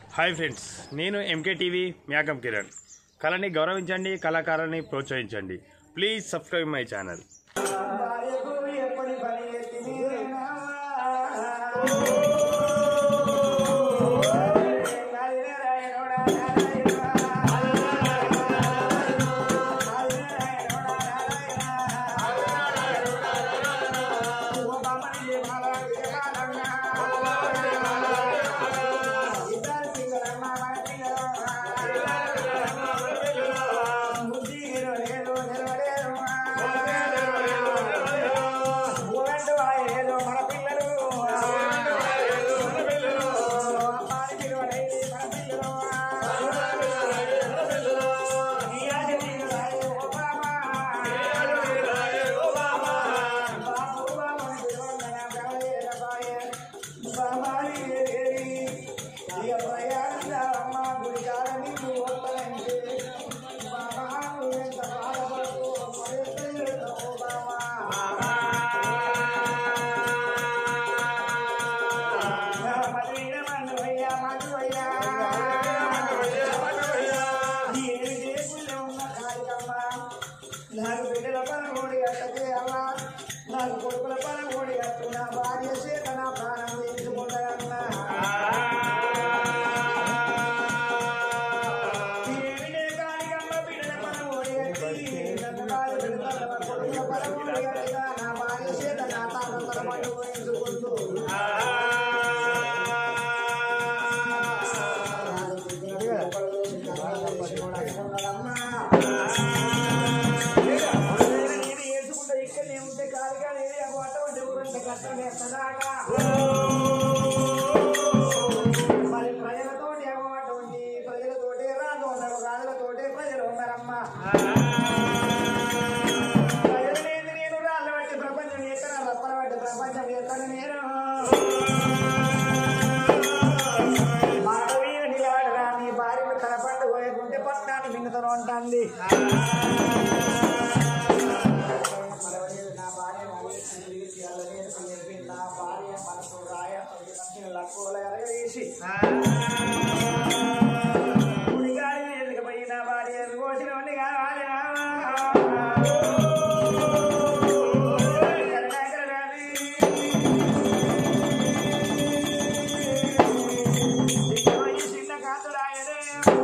Hi friends నేను MK TV మ్యాకం కిరణ్ కళని గౌరవించండి కళాకారుని ప్రోత్సహించండి ప్లీజ్ సబ్స్క్రైబ్ మై ఛానల్ భార్యకు ఎప్పటి పని ఎత్తి మీరేనా? నారాయణోడా, నారాయణా. నారాయణోడా, నారాయణా. ఓ బామని ఏ బాలా, ఏ బాలన్నా. ఇద్దరు పిల్లలమ్మ, మన పిల్లలమ్మ. బుద్ధి లేదు, నిలవలేదమ్మా. ఊరంటూ ఆయనేదో మన పిల్లలు. అమ్మాని పిలువలేని మన పిల్లలు. ఈ ఆశ తీరుతాయి ఓ బామా. బాబు బామని పిలవంగన గవలేర బాయే. బామాని ఏరి. ఇక ప్రయాణంగా అమ్మ గుడి కాడ నీకు వస్తానంటే బామా నువ్వు ఎంత బాధపడకు పరిస్థితులు బామా నాకు బిడ్డల పని ఓడి అట్టకే అవ్వా నాకు కొడుకుల పని ఓడి అట్టు నా భార్య చేత నా ప్రాణం తీసుకుంటానన్నా ఏమిటే కాళికమ్మ బిడ్డల పని ఓడి అట్టి నన్ను బాధ పెడతాను కొడుకుల పని ఓడి అట్టుగా నా భార్య చేత నా తాత తల పట్టు పోయించుకుంటూ మరి ప్రజలతోటి అటువంటి ప్రజలతోటి రాజు ఉన్నారు రాజులతోటి ప్రజలు ఉన్నారమ్మా ప్రజలనేది నేను రాళ్ళ బట్టి ప్రపంచం ఎక్కడ రప్పల బట్టి ప్రపంచం ఎక్కడ నేను మాట వీడి ఆడరా నీ భార్యను కనపండు పోయకుంటే పట్టాన్ని మింగుతూ ఉంటుంది నా భార్య నా భార్య మనసు రాయ లక్కువ ఎరగేసి గుడిగాడి ఎదుగుపోయి నా భార్య కోసిన ఉండి కావాలి చిన్న కాతురాయనే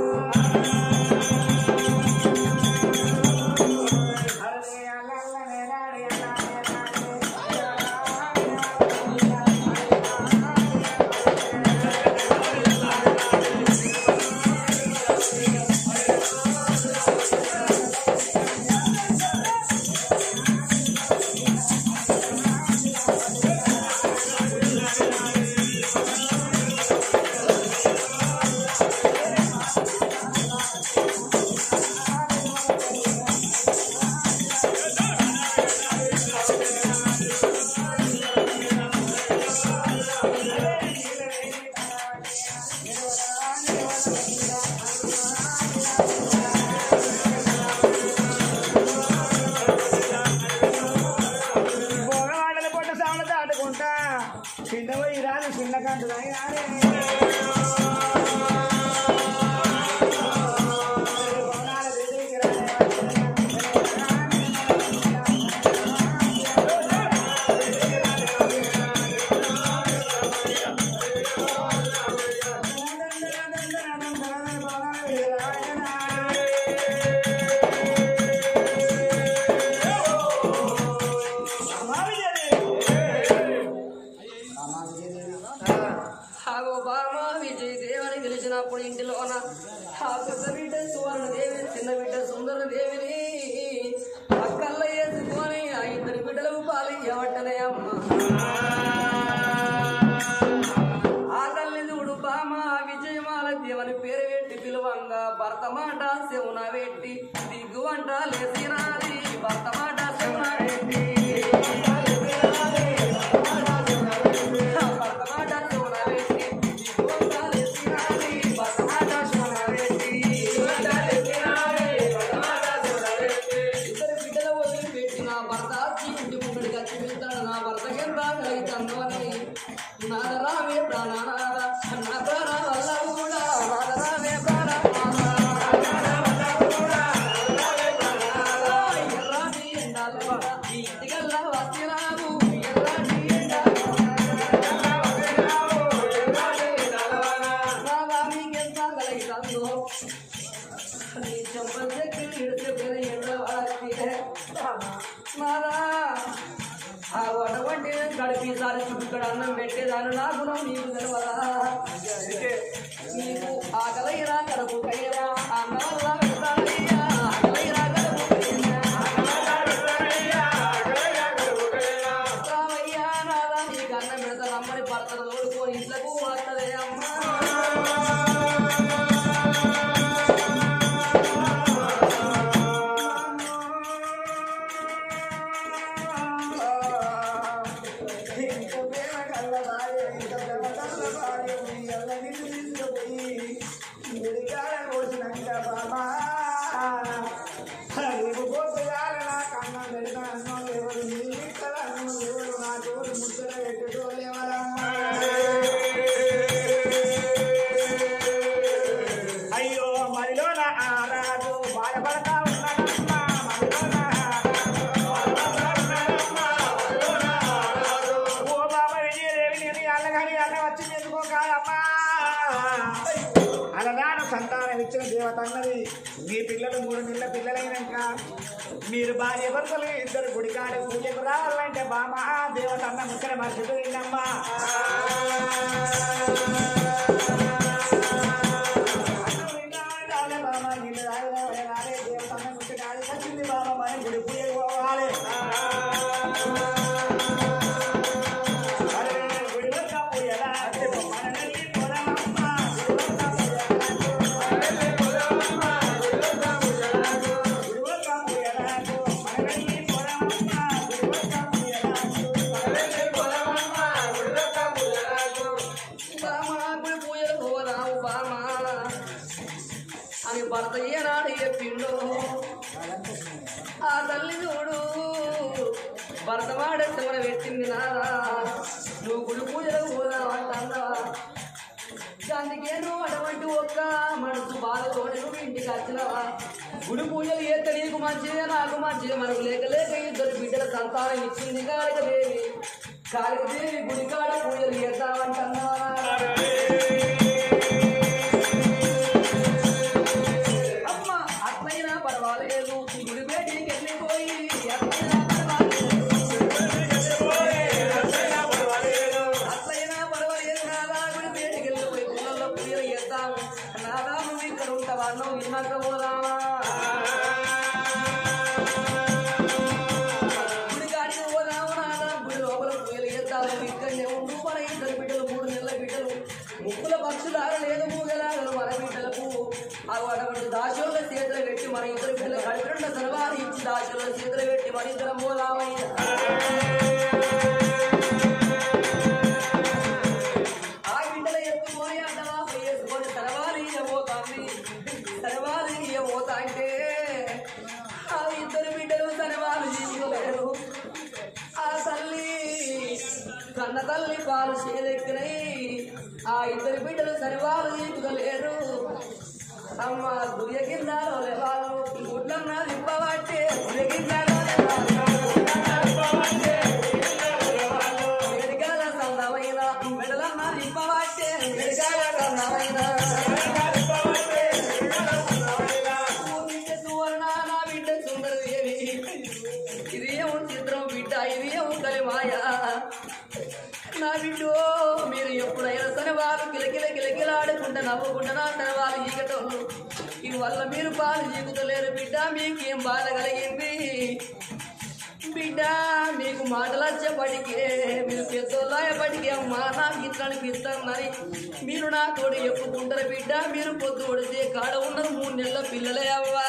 భోగవాడల పొట్ట సావులు దాటుకుంటా చిన్న పోయి రాదు చిన్న కంటు ఆగో బామ విజయ్ దేవని గెలిచినప్పుడు ఇంటిలోన ఆ పెద్ద బిడ్డ సువర్ణ దేవి చిన్న బిడ్డ సుందర దేవిని పక్కల్ల వేసుకొని ఆ ఇద్దరి బిడ్డలకు పాలు ఇవ్వటనే అమ్మ ఆ తల్లి చూడు బామ విజయమాల దేవని పేరు పెట్టి పిలువంగా భర్త మాట శవున పెట్టి దిగువంట లేసినాది భర్త మాట శవున పెట్టి ఇద్దరు బిడ్డల వదిలిపెట్టి నా భర్త ఇంటి ముందు కచ్చి వెళ్తాడు నా భర్తకి ఎంత కలిగి తండ్రి నాదరామే ప్రాణనాద నా ప్రాణ వల్ల కూడా ఇక్కడ అన్నం పెట్టేదాను నా గుణం నీకు తెలవదా నీకు ఆకలైరా కడుపు కయ్యరా అన్న వల్ల పెడతానయ్యా ఆకలైరా కడుపు కయ్యరా రామయ్యా నాదా నీకు అన్నం పెడతా రమ్మని భర్తను తోడుకొని ఇంట్లకు వస్తదే అమ్మా ఇంత ప్రేమ కల్ల భార్య, ఇంత ప్రేమ కల్ల భార్య, మీ అన్నని తీసుకుపోయి గుడికాడ కోసినాక బాబా, రేపు పొద్దుగాల నాకు అన్నం పెడతా అన్నం ఎవరు నీళ్ళు ఇస్తారు అన్నం ఎవరు నా తోడు ముచ్చట పెట్టేటోళ్ళు ఎవరమ్మా అయ్యో మరిలో నా ఆరాదు బాధపడతా ఉన్నానమ్మా మరిలో నా ఓ బాబా విజయదేవి నేను అల్లగాని అల్ల వచ్చి చేసుకోకాలమ్మా అలనాడు సంతానం ఇచ్చిన దేవత అన్నది మీ పిల్లలు మూడు నెలల పిల్లలైనాక మీరు భార్య భర్తలు ఇద్దరు గుడికాడ పూజకు రావాలంటే బామా దేవత అన్న ముక్కల మర్చిపోయిందమ్మా బాబా నిన్ను రావాలి దేవత అన్న ముక్క కాడి వచ్చింది బాబా మనం గుడి పూజకు పోవాలి బామాకుడి పూజలు పోరావు బామా అని భర్త ఏనాడు చెప్పిండు ఆ తల్లి చూడు భర్త వాడేస్తే మనం పెట్టింది నారా నువ్వు గుడి పూజలకు పోదావు అంటా దానికి నువ్వు అటువంటి ఒక్క మనసు బాధతోటి నువ్వు ఇంటికి వచ్చినవా గుడి పూజలు చేస్తే నీకు మంచిదే నాకు మంచిదే మనకు లేక లేక ఇద్దరు బిడ్డల సంతానం ఇచ్చింది కాళిక దేవి కాళిక దేవి గుడి కాడ పూజలు చేద్దామంటున్నా అమ్మ అట్లయినా పర్వాలేదు గుడి బయటికి వెళ్ళిపోయి అట్లయినా పర్వాలేదు అట్లయినా పర్వాలేదు నాదా గుడి బయటికి వెళ్ళిపోయి పిల్లల్లో పూజలు చేద్దాము నాదా నువ్వు ఇక్కడ ఉంటావా నువ్వు విన్నాక పోదామా గుడి కాడికి పోదాము నాదా గుడి లోపల పూజలు చేద్దాము ఇక్కడనే ఉండు మన ఇద్దరు బిడ్డలు మూడు నెలల బిడ్డలు ముక్కుల పక్షులాగా లేదు మూగలాగలు మన బిడ్డలకు అవి అటువంటి దాశోళ్ళ చేతులు పెట్టి మన ఇద్దరు బిడ్డలు కడిపిన సర్వాలు ఇచ్చి దాశోళ్ళ చేతులు పెట్టి మన ఇద్దరం పోదామయ్యా ఆ బిడ్డల ఎత్తుకొని అడ్డవా వేసుకొని సరవాలి ఇయ్యబోతాంది సరవాలి ఇయ్యబోతా అంటే ఆ ఇద్దరు బిడ్డలు సరవాలు తీసుకోలేరు ఆ తల్లి కన్న తల్లి పాలు చేదెక్కినాయి ఆ ఇద్దరు బిడ్డలు సరివాలు తీసుకోలేరు అమ్మ గుయ్య కింద వాళ్ళు గుడ్లన్నా దింపబట్టే గుయ్య కింద మెడికాల సందమైన మెడలన్నా దింపబట్టే మెడికాల సందమైన బిడ్డ సువర్ణ నా బిడ్డ సుందరదేవి ఇది ఏమో చిత్రం బిడ్డ ఇది ఏమో కలిమాయ నా బిడ్డో మీరు ఎప్పుడైనా సరే వాళ్ళు కిలకిల కిలకిలాడుకుంటా నవ్వుకుంటా నా తన వాళ్ళు ఈగటోళ్ళు ఈ వల్ల మీరు పాలు జీకుతలేరు బిడ్డ మీకేం బాధ కలిగింది బిడ్డ మీకు మాటలు వచ్చేపటికే మీరు పెద్దోళ్ళపటికే అమ్మా నాకు ఇట్లా అనిపిస్తుందని మీరు నా తోడు చెప్పుకుంటారు బిడ్డ మీరు పొద్దు ఉడితే కాడ ఉన్నది మూడు నెలల పిల్లలే అవ్వా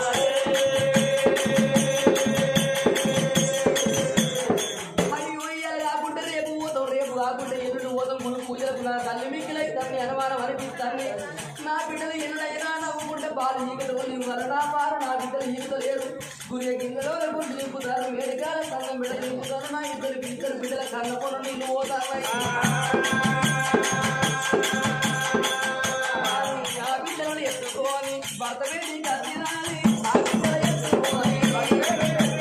అయ్యో ఇయ్యాల కాకుంటే రేపు పోతాం రేపు కాకుంటే ఎల్లుండి పోతాం ముందు పూజలకు నా తల్లి మిక్కిలై తల్లి అనుమానం అనిపిస్తాను నా బిడ్డలు ఎన్నడైనా నవ్వుకుంటే బాలు ఈకటో వల్ల నా పారు నా బిడ్డలు ఈకలేరు గురి గింజలో గుడ్డు నింపుతారు వేడికాల సంగం బిడ్డలు నింపుతారు నా ఇద్దరు ఇద్దరు బిడ్డల కన్న పొలం నీళ్ళు పోతాయి ఆ బిడ్డలను ఎత్తుకోవాలి భర్త వేడి కత్తినాలి ఆ బిడ్డలు ఎత్తుకోవాలి భర్త వేడి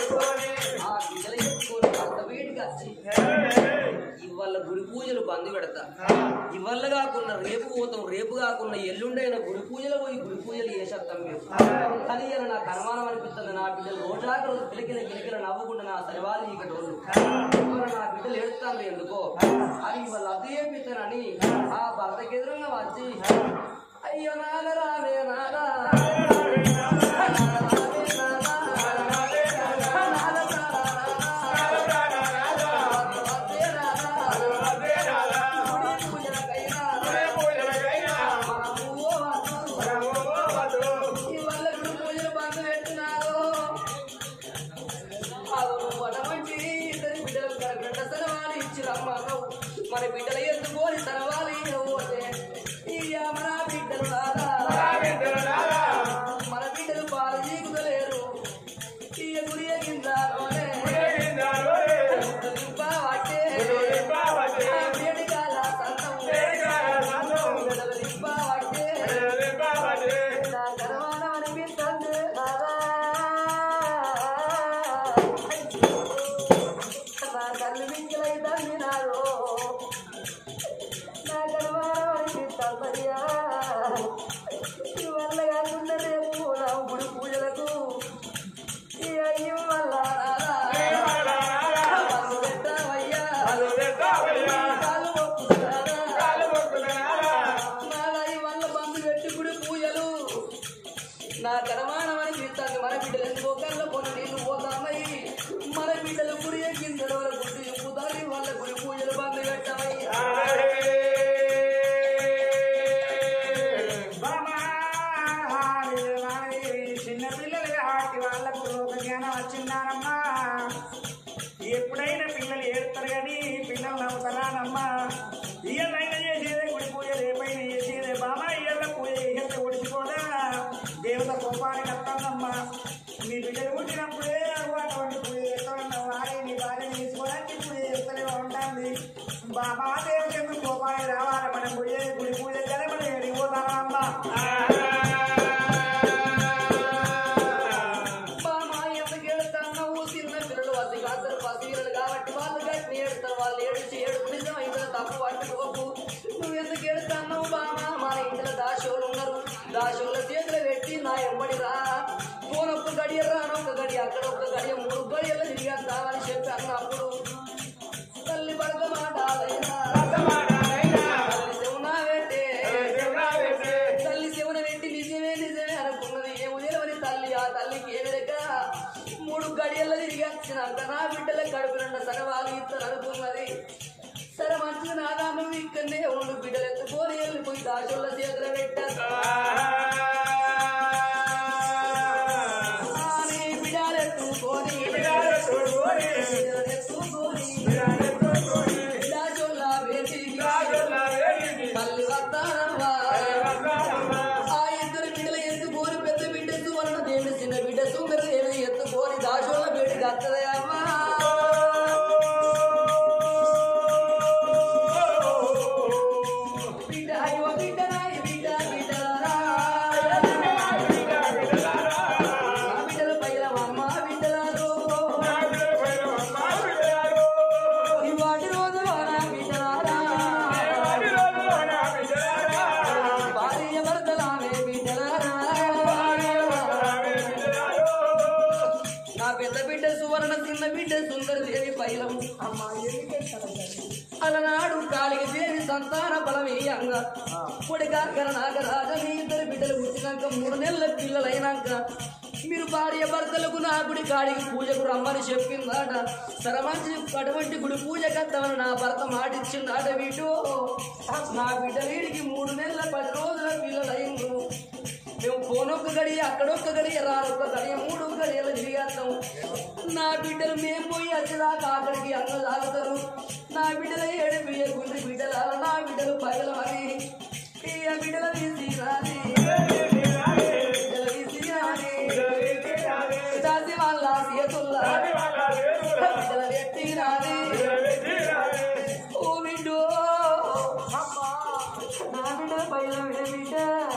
ఆ బిడ్డలు ఎత్తుకొని భర్త వేడి కత్తి ఇవాళ గుడి పూజలు బంద్ పెడతా పెడతా ఇవల్ల కాకుండా రేపు పోతాం రేపు కాకుండా ఎల్లుండైన గుడి పూజలు పోయి గుడి పూజలు చేసేస్తాం మేము కానీ ఇలా నాకు అనుమానం అనిపిస్తుంది నా బిడ్డలు రోజాక రోజు కిలకిల కిలకిల నవ్వకుండా నా సరివాళ్ళు ఇక్కడ రోజు నా బిడ్డలు ఏడుస్తాను ఎందుకో అని వాళ్ళు అదే చేపిస్తానని ఆ భర్తకి ఎదురుగా వచ్చి అయ్యో నాద రావే నాదా మన బిడ్డలు ఎందుకోని తరవాలి మన బిడ్డలు రాదా మన బిడ్డలు పాలు చీకుతలేరు ఈ గురి కిందలోనే లింపావట్టే. ఆ వేడిగాల సంతం. బిడ్డలు లింపావట్టే. నా గర్వాన అనిపిస్తుంది రాదా. నా కళ్ళు మింగిలైతుంది నాలో. నా గర్వాన అనిపిస్తుందయ్యా. ఈ వల్ల కాకుండా రేపు నా గుడి పూజలకు ఈ అయ్యం వల్ల రాదా. వాళ్ళు పెట్టావయ్యా. కాలు మొక్కుతారా. నాలై వల్ల బంధు పెట్టి గుడి పూజలు నా కరమానం అనిపిస్తుంది మన బిడ్డలు ఎందుకో కళ్ళ కొన్ని నీళ్లు పోతామై మన బిడ్డలు గుడి ఎక్కిందల వల్ల గుడి ఎంపుతారు వాళ్ళ గుడి పూజలు బంధు పెట్టమయ్యా చిన్న పిల్లలు కాబట్టి వాళ్ళకు లోక జ్ఞానం వచ్చిందానమ్మా ఎప్పుడైనా పిల్లలు ఏడుతారు కానీ పిల్లలు నవ్వుతారానమ్మా ఇయ్యలైనా చేసేదే గుడి పూజ రేపైనా చేసేదే బాబా ఇయ్యల పూజ చేసేస్తే ఒడిచిపోదా దేవత కోపానికి వస్తానమ్మా మీ బిడ్డలు పుట్టినప్పుడే అటువంటి పూజ చేస్తామన్నా వారే నీ భార్యని తీసుకోవడానికి పూజ చేస్తూనే ఉంటుంది బాబా దేవత ఎందుకు కోపానికి రావాలి మనం పోయే గుడి పూజ కదా మనం ఎడిగిపోతామమ్మా బామా ఎందుకు ఏడుతున్నావు చిన్న పిల్లలు అది కాదు పసిపిల్లలు కాబట్టి వాళ్ళు గట్టి ఏడుతారు వాళ్ళు ఏడిచి ఏడుపు నిజమైతే తప్పు పట్టుకోకు నువ్వు ఎందుకు ఏడుతున్నావు బామా మా ఇంట్లో దాశోలు ఉన్నారు దాశోల చేతులు పెట్టి నా ఎంబడి రా ఫోన్ ఒక్క గడియ రాను ఒక గడియ అక్కడ ఒక గడియ మూడు గడియలు తిరిగేస్తామని చెప్పి అన్నప్పుడు తల్లి పడక మాటాలైనా తల్లి శివునా పెట్టే తల్లి శివుని పెట్టి నిజమే నిజమే అనుకున్నది ఏమి తెలియని తల్లి ఆ తల్లికి ఏమి లెక్క మూడు గడియల్లో తిరిగి వచ్చినాక నా బిడ్డల కడుపు నిండా సగవాలు ఇస్తాను అనుకున్నది సరే మంచిగా నాదా నువ్వు ఇక్కడనే ఉండు బిడ్డలు ఎత్తుకొని వెళ్ళిపోయి దాచుల చేతులు పెట్టారు బిడ్డలు ఎత్తుకొని బిడ్డలు ఎత్తుకొని దాచుల వేసి తల్లి వస్తానమ్మా ఆ ఇద్దరు బిడ్డలు ఎత్తుకోని పెద్ద బిడ్డ సువర్ణ దేవుడు చిన్న బిడ్డ సుందర దేవుడు ఎత్తుకోని దాశోళ్ళ బేడికి వస్తుంది అమ్మా బిడ్డ అయ్యో బిడ్డ నాయ బిడ్డ బిడ్డలారా. ఆ బిడ్డలు పైన అమ్మ బిడ్డలారు ఈ వాటి రోజు నా బిడ్డలారా భార్య భర్తలామే బిడ్డలారా నా పెద్ద బిడ్డ సువర్ణ చిన్న బిడ్డ సుందర దేవి పైలం అలనాడు కాళిక దేవి సంతాన బలమేయంగా పొడిగాకర నాగరాజ మీ ఇద్దరు బిడ్డలు పుట్టినాక మూడు నెలల పిల్లలైనాక మీరు భార్య భర్తలకు నా గుడి కాడికి పూజకు రమ్మని చెప్పిందాట సరమంచి అటువంటి గుడి పూజ కత్తమని నా భర్త మాటిచ్చిందాట వీటు నా బిడ్డ వీడికి మూడు నెలల పది రోజుల పిల్లలైండ్రు మేము పోనొక్క గడియ అక్కడొక్క గడియ రానొక్క గడియ మూడు గడియలు తిరిగేస్తాం నా బిడ్డలు మేము పోయి వచ్చేదాకా అక్కడికి అన్న తాగుతారు నా బిడ్డల ఏడు బియ్య గుండ్రి బిడ్డల నా బిడ్డలు పగల మరి ఈ బిడ్డల తీసి రాని బిడ్డలు తీసి రాని దాసి వాళ్ళ చేతుల్లా బిడ్డల ఎత్తి రాని ఓ బిడ్డో నా బిడ్డల పైన బిడ్డ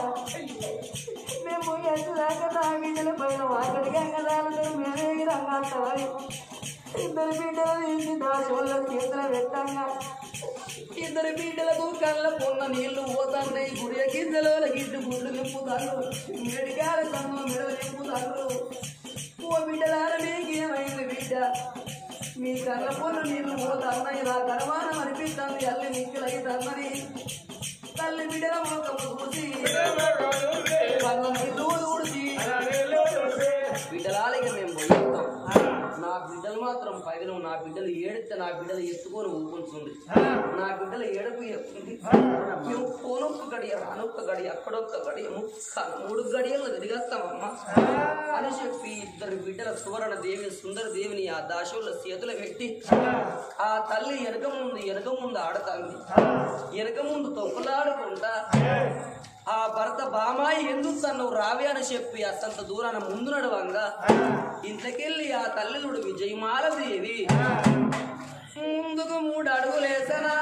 మేము ఎట్టుదాకా నా బిడ్డల పైన వాకడికి అంగదాలు మేమే రంగాలి ఇద్దరు బిడ్డలు తీసి దాచి వాళ్ళ చేతులు పెట్టంగా ఈ ఇద్దరు బిడ్డలకు కళ్ళ పొన్న నీళ్లు పోతాన్నాయి గుడియ గింజలో గిడ్డు గుడ్లు నింపుతారు మెడికాల సమ్మ మెడలు నింపుతారు ఓ బిడ్డలార మీకేమైంది బిడ్డ మీ కళ్ళ పొన్న నీళ్లు పోతాన్నాయి నా కరమానం అనిపిస్తుంది అల్లి నిక్కులైతుందని తల్లి బిడ్డల మోకము చూసి కళ్ళ నీళ్లు ఊడ్చి బిడ్డలాలకి మేము పోయిస్తాం నా బిడ్డలు మాత్రం పైన నా బిడ్డలు ఏడితే నా బిడ్డలు ఎత్తుకొని ఊపుంటుంది నా బిడ్డలు ఏడుపు ఎత్తుంది మేము పోనొక్క గడియ రానొక్క గడియ అక్కడొక్క గడియ ముక్క మూడు గడియలు తిరిగేస్తామమ్మా అని చెప్పి ఇద్దరు బిడ్డల సువర్ణ దేవి సుందర దేవిని ఆ దాశువుల చేతులు పెట్టి ఆ తల్లి ఎనక ముందు ఎనక ముందు ఆడతాంది ఎనక ముందు తొక్కులాడుకుంటా ఆ భర్త బామాయి ఎందుకు తను రావి అని చెప్పి అత్తంత దూరాన ముందు నడవంగా ఇంతకెళ్ళి ఆ తల్లిదుడు విజయమాల దేవి ముందుకు మూడు అడుగులేసనా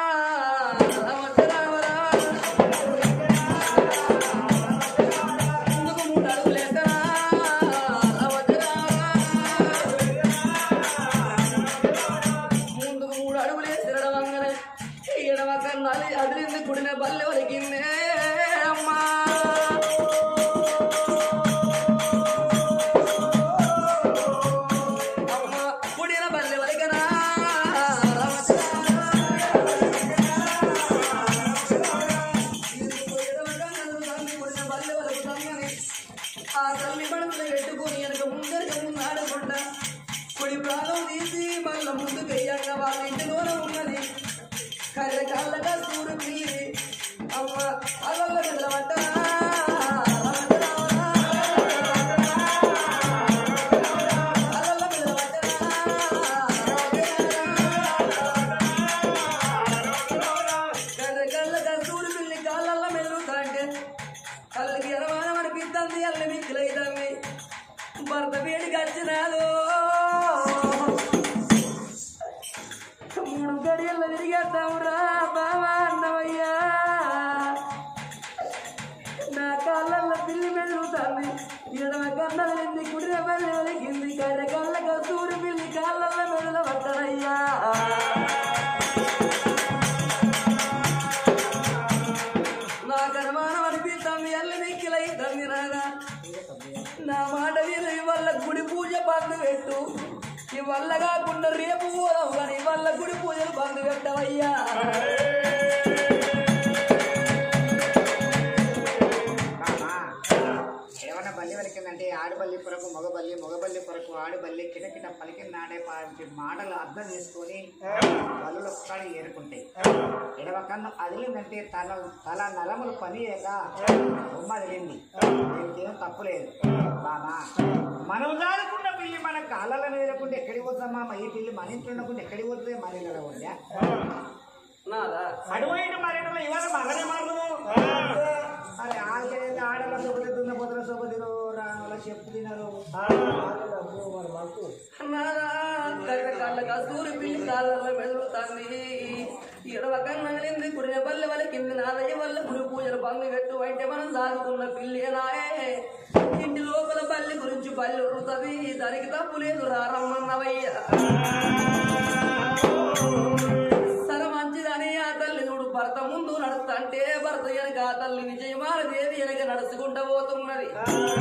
ముందుకు మూడు అడుగులేసనా ముందుకు మూడు అడుగులేసి ఎడవంగనే ఎడవ కన్నాలి అదిరింది కుడిన బల్లె వరికిందే అమ్మా అమ్మా కుడిన బల్లె వరికనా ఆ తల్లి మనసులో పెట్టుకొని వెనక ముందరక ముందు ఆడకుండా కుడి ప్రాణం తీసి మళ్ళా ముందు వెయ్యాక వాళ్ళ ఇంటిలోనే ఉన్నది కళ్ళ కళ్ళగా చూడు పిల్లి అమ్మ అలల్ల నిలబట్ట కళ్ళ కళ్ళగా చూడు పిల్లి కాళ్ళల్ల మెల్లుతాంటే కళ్ళకి ఎరవానం అనిపిస్తుంది అల్లి మిక్కులైతుంది భర్త వేడికి వచ్చినాడు మూడు గడియల్లో తిరిగేద్దామురా బావా అన్నవయ్యా నా కాళ్ళల్లో పిల్లి మెరుగుతుంది ఎడమ కన్నలు నింది కుడిన మెల్లి వెలిగింది కర్ర కళ్ళ కస్తూరి పిల్లి కాళ్ళల్లో మెడల పట్టడయ్యా నాకు అనుమానం అనిపిస్తుంది అల్లి మిక్కిలైతుంది నాగా నా మాట విను ఇవల్ల గుడి పూజ బంద్ పెట్టు ఇవల్ల కాకుండా రేపు పోదాం కానీ ఇవల్ల గుడి పూజలు బంద్ పెట్టవయ్యా బామా, ఏమన్నా బల్లి వలికిందంటే ఆడబల్లి కొరకు మగబల్లి మగబల్లి కొరకు ఆడబల్లి కిటకిట పలికిన నాడే పాటి మాటలు అర్థం చేసుకొని బల్లులు ఒక్కడి ఏరుకుంటాయి ఎడవ కన్ను అదిలిందంటే తల తల నలములు పని చేయక బొమ్మ అదిలింది దీనికి ఏం తప్పులేదు బామా మనం దాదుకున్న పిల్లి మన కాళ్ళ మీద ఎక్కడికి పోతామా ఈ పిల్లి మన ఇంట్లో ఉండకుండా ఎక్కడికి పోతుంది మన ఇళ్ళలో ఉందా నాదా అడుగుయిన మరణంలో ఇవాళ మగనే మారు అరే ఆడలేదు ఆడల సొపతి దున్న పొదల సొపతిలో రానుల చెప్పు తినరు నాదా కర్ర కళ్ళ కస్తూరి పిల్లి కాళ్ళల్లో మెదులుతుంది ఎడవ కన్నగిలింది కుడిన పల్లె వలకింది నాదయ్య వల్ల గుడి పూజలు బంద్ పెట్టు అంటే మనం సాగుతున్న పిల్లి నాయే ఇంటి లోపల పల్లి గురించి పల్లి ఉరుతుంది దానికి తప్పు లేదు రారమ్మన్నవయ్యా సర మంచిదని ఆ తల్లి చూడు భర్త ముందు నడుస్తంటే భర్త వెనక ఆ తల్లి విజయమాల దేవి వెనక నడుచుకుంటూ పోతున్నది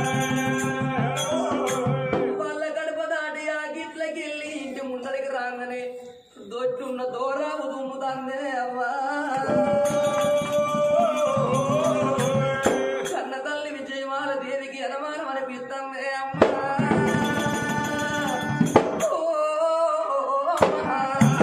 వాళ్ళ గడప దాటి ఆ గిట్లకెళ్ళి ఇంటి ముందరికి రాగానే దొడ్డున్న దోరావు దుమ్ముతాందే అవ్వా కన్న తల్లి విజయమాల దేవికి అనుమానం అనిపిస్తుంది అమ్మా ఓ అమ్మా.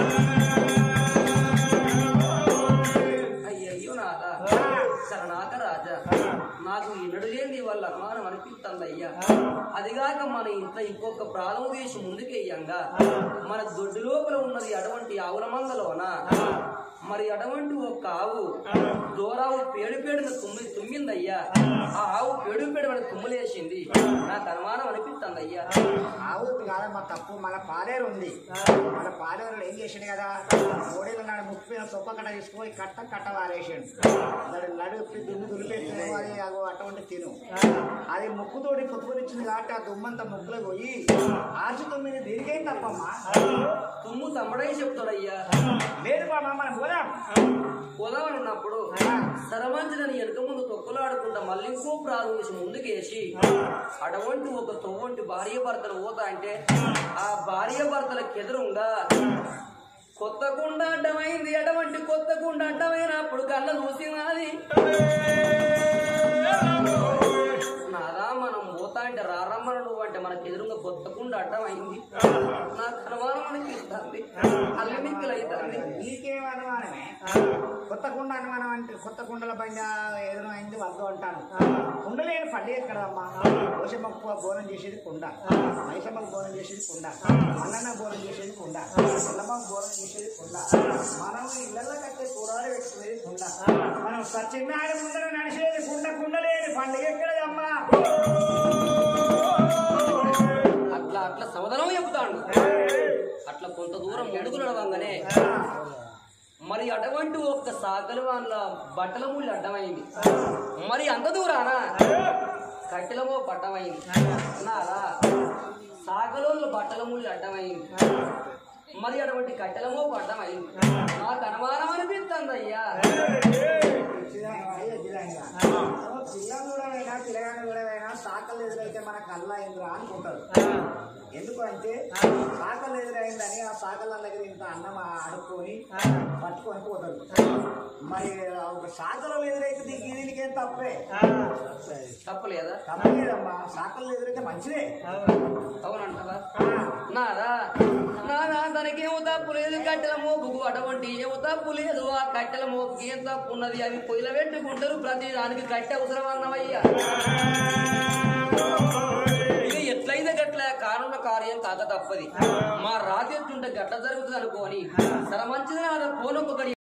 అయ్యయ్యో నాదా శరణాక రాజా నాకు ఈనడు లేని వాళ్ళ అనుమానం అనిపిస్తుంది అయ్యా అదిగాక మన ఇంట్లో ఇంకొక ప్రాణం వేసి ముందుకెయ్యంగా మన దొడ్డు లోపల ఉన్నది అటువంటి ఆవుల మందలోన మరి అటువంటి ఒక ఆవు దూరావు పేడు పేడున తుమ్మి తుమ్మిందయ్యా ఆ ఆవు పేడు పేడు తుమ్ములేసింది నాకు అనుమానం అనిపిస్తుంది అయ్యా ఆవు కాదమ్మా తప్పు మన పాలేరు ఉంది మన పాలేరు ఏం చేసిండు కదా ఓడేళ్ళ నాడు ముప్పిన తొప్ప కట్ట తీసుకొని కట్ట కట్ట వారేసిండు దాని అది నడుపి దుమ్ము దులిపెట్టిన అది అగో అటువంటి తిను అది ముక్కుతోటి పుట్టుకొనిచ్చింది కాబట్టి ఆ దుమ్మంతా ముక్కులో పోయి ఆర్చి తొమ్మిది దీనికేం తప్పమ్మా తుమ్ము తమ్మడై చెప్తాడయ్యా లేదు బామ్మ మనం పోదాం పొలవని ఉన్నప్పుడు సరవంచనని వెనుక ముందు తొక్కులాడుకుంటా మళ్ళీ ఇంకో ప్రారంభించి ముందుకేసి అటువంటి ఒక తొవ్వంటి భార్య భర్తలు పోతా అంటే ఆ భార్య భర్తలకు ఎదురుగా కొత్త కుండ అడ్డమైంది అటువంటి కొత్త కుండ అడ్డమైనప్పుడు కళ్ళ చూసి నాది నాదా మనం పోతా అంటే రారమ్మను నువ్వు అంటే మనకి ఎదురుగా కొత్త కుండ అడ్డమైంది నాకు అనుమానం అనిపిస్తుంది అల్లి మిక్కులు అవుతుంది నీకేం అనుమానమే కొత్త కుండ అనుమానం అంటే కొత్త కుండల బండి ఎదురు అయింది వద్దు అంటాను కుండలేని పండుగ ఎక్కడమ్మా దోషమ్మకు బోనం చేసేది కుండ మైసమ్మకు బోనం చేసేది కుండ మల్లన్న బోనం చేసేది కుండ ఎల్లమ్మకు బోనం చేసేది కుండ మనం ఇళ్ళల్లో కట్టే కూరాలు పెట్టుకునేది కుండ మనం సత్యనారాయణ ముందర నడిచేది కుండ కుండలేని పండుగ ఎక్కడదమ్మా అట్లా అట్లా సమాధానం చెప్తాడు అట్లా కొంత దూరం ముందుకు నడవంగానే మరి అటువంటి ఒక్క సాగలు వాళ్ళ బట్టల ముళ్ళు అడ్డమైంది మరి అంత దూరాన కట్టెలమో పట్టమైంది అన్నారా సాగలోళ్ళు బట్టల ముళ్ళు అడ్డమైంది మరి అటువంటి కట్టెలమో పడ్డమైంది నాకు అనుమానం అనిపిస్తుంది అయ్యా పిల్లలు కూడా అయినా పిల్లగాని కూడా అయినా సాకలు ఎదురైతే మన కళ్ళ అయిందిరా అనుకుంటారు ఎందుకు అంటే సాకలు ఎదురైందని ఆ సాకల దగ్గర ఇంత అన్నం అడుక్కొని పట్టుకొని పోతారు మరి ఒక సాకలు ఎదురైతే దీనికి దీనికేం తప్పే తప్పలేదా తప్పలేదమ్మా సాకలు ఎదురైతే మంచిదే అవునంటావా నాదా నాదా తనకేమో తప్పు లేదు కట్టెల మోపుకు అటువంటి ఏమో తప్పు లేదు ఆ కట్టెల మోపుకి ఏం తప్పు ఉన్నది అవి పొయ్యిల పెట్టుకుంటారు ప్రతి దానికి కట్టె అవసరం అన్నవయ్యా ఇక ఎట్లయితే గట్ల కానున్న కార్యం కాక తప్పది మా రాత్రి ఎట్లుంటే గట్ల జరుగుతుంది అనుకోని సరే మంచిది నాదా పోనొక్క గడి